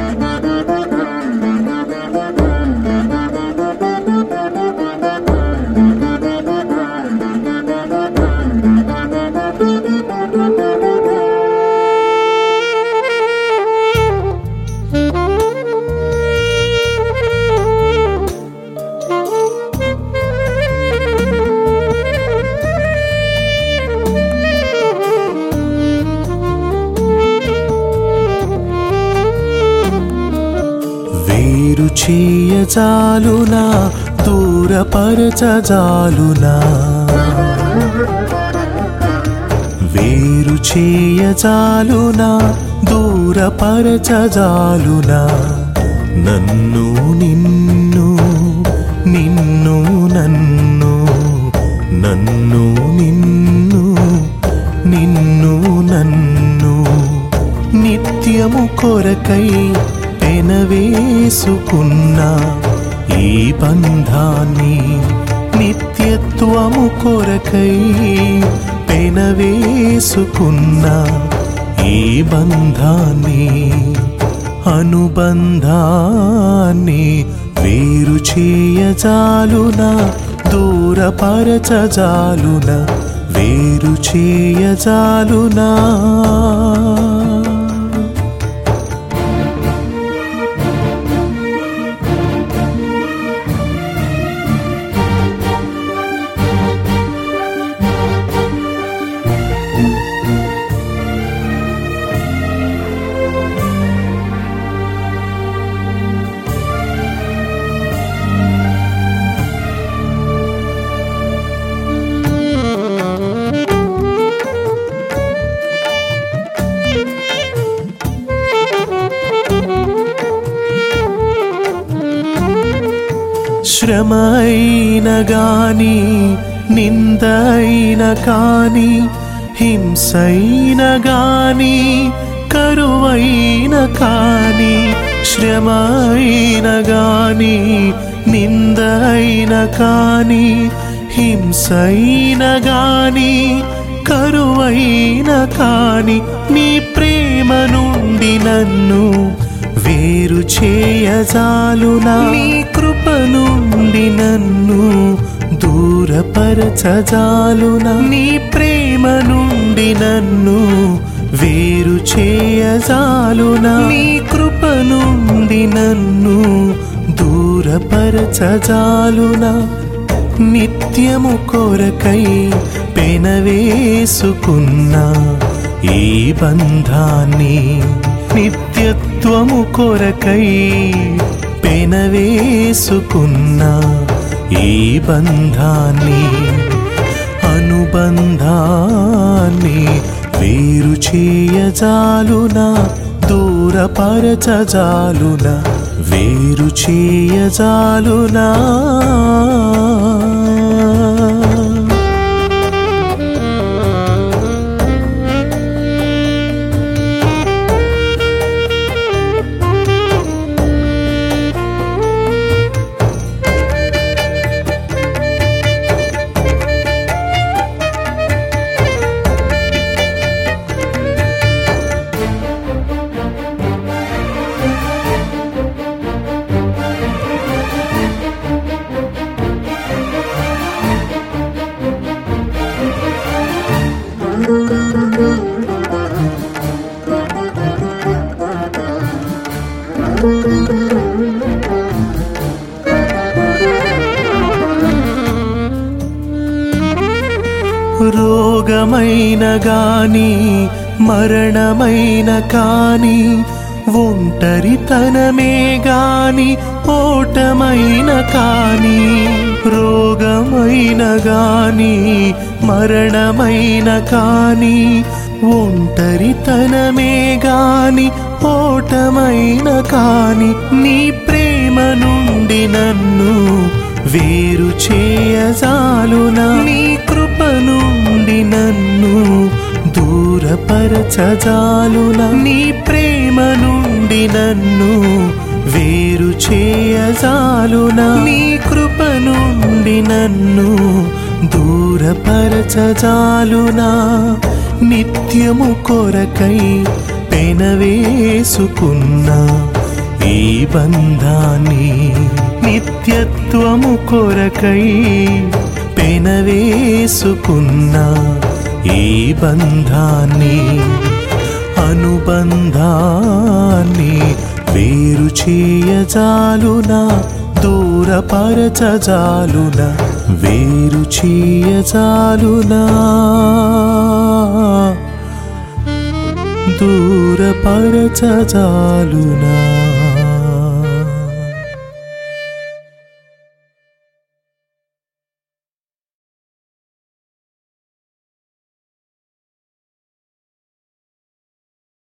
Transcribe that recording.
వేరు చేయజాలునా దూరపరచజాలునా వేరు చేయజాలునా దూరపరచజాలునా నన్ను నిన్ను నిన్ను నన్ను నన్ను నిన్ను నిన్ను నన్ను నిత్యము కొరకై పెనవేసుకున్న ఈ బంధాన్ని నిత్యత్వము కొరకై పెనవేసుకున్న ఈ బంధాన్ని అనుబంధాన్ని వేరు చేయజాలునా దూరపరచజాలున వేరు చేయజాలునా శ్రమ అయిన గాని నిందైన కాని హింసైన గాని కరువైన కాని శ్రమ అయిన గాని నిందైన కాని హింసైన గాని కరువైన కాని నీ ప్రేమ నుండి నన్ను వేరు చేయజాలునా నీ కృప నుండి నన్ను దూరపరచజాలునా నీ ప్రేమ నుండి నన్ను వేరు చేయజాలునా నీ కృప నుండి నన్ను దూరపరచజాలునా నిత్యము కొరకై పెనవేసుకున్న ఈ బంధాన్ని నిత్యత్వము కొరకై పెనవేసుకున్న ఈ బంధాన్ని అనుబంధాన్ని వేరు చేయజాలునా దూరపరచజాలునా వేరు చేయజాలునా రోగమైన గాని మరణమైన కాని ఒంటరితనమే గాని ఓటమైన కాని రోగమైన గాని మరణమైన కాని ఒంటరితనమే గాని ఓటమైన కాని నీ ప్రేమ నుండి నన్ను వేరు చేయజాలునా నీ కృప నుండి నన్ను దూరపరచజాలునా నీ ప్రేమ నుండి నన్ను వేరు చేయజాలునా నీ కృప నుండి నన్ను దూరపరచజాలునా నిత్యము కొరకై పెనవేసుకున్న ఈ బంధాన్ని నిత్యత్వము కొరకై పెనవేసుకున్న ఈ బంధాన్ని అనుబంధాన్ని వేరు చేయజాలునా దూరపరచజాలునా వేరు చేయజాలునా దూరపరచజాలునా